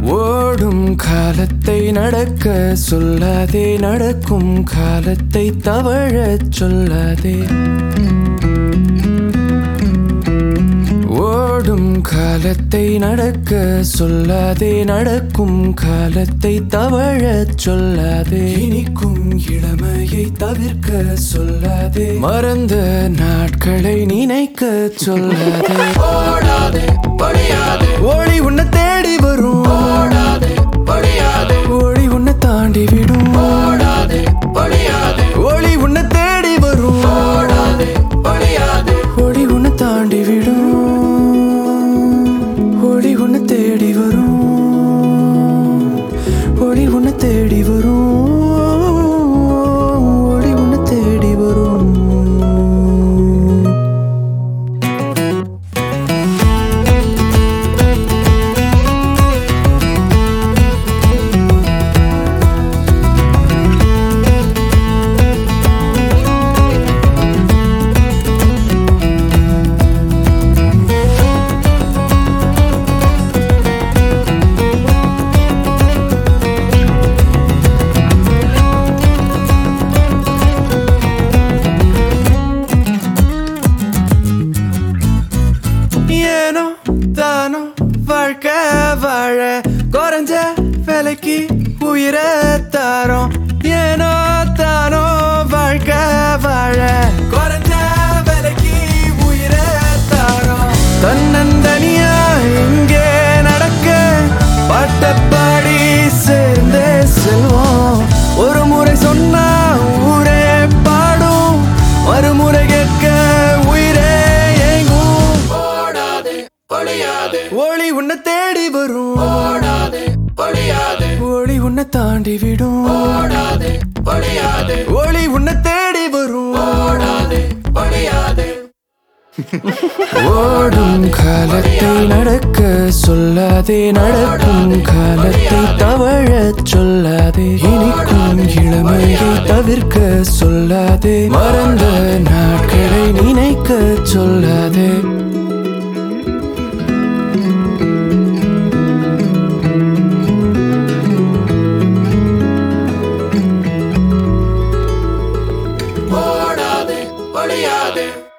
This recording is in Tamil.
ஓடும் காலத்தை நடக்க சொல்லாதே நடக்கும் காலத்தை தவழச் சொல்லாதே ஓடும் காலத்தை நடக்க சொல்லாதே நடக்கும் காலத்தை தவழச் சொல்லாதே இனிக்கும் இளமையை தவிர்க்க சொல்லாதே மறந்த நாட்களை நினைக்க சொல்லாதே ஓடாதே படியாதே ஒளி உன்னை தேடி வரும் ஓடாதே படியாதே ஒளி உன்னை தாண்டி விடும் ஓடாதே படியாதே ஒளி உன்னை தேடி வரும் ஓடாதே படியாதே ஒளி உன்னை தாண்டி விடும் ஒளி உன்னை தேடி வரும் ஒளி உன்னை தேடி வரும் ஒளி உன்னை தேடி வரும் ஏனோ தானோ வாழ்க்கை வாழ குறைஞ்ச விலைக்கு உயிரை தாரோம் ஏனோ தானோ வாழ்க்கை வாழ குறைஞ்ச விலைக்கு உயிரை தாரோம் தன்னந்தனியா இங்கே நடக்க பாட்டப்பாடி சேர்ந்தே செல்வோம் ஒரு முறை சொன்னா ஊரே பாடும் மறுமுறை கேட்க உயிரே ஏங்கும் ஓடாதே படியாதே ஒளி உன்னை தேடி வரும் ஓடாதே படியாதே ஒளி உன்னை தாண்டி விடும் ஓடாதே படியாதே ஒளி உன்னை தேடி வரும் ஓடாதே படியாதே ஓடும் காலத்தை நடக்க சொல்லாதே நடக்கும் காலத்தை தவழச் சொல்லாதே இனிக்கும் இளமையை தவிர்க்க சொல்லாதே மறந்த நாட்களை நினைக்க சொல்லாதே ஓடாதே படியாதே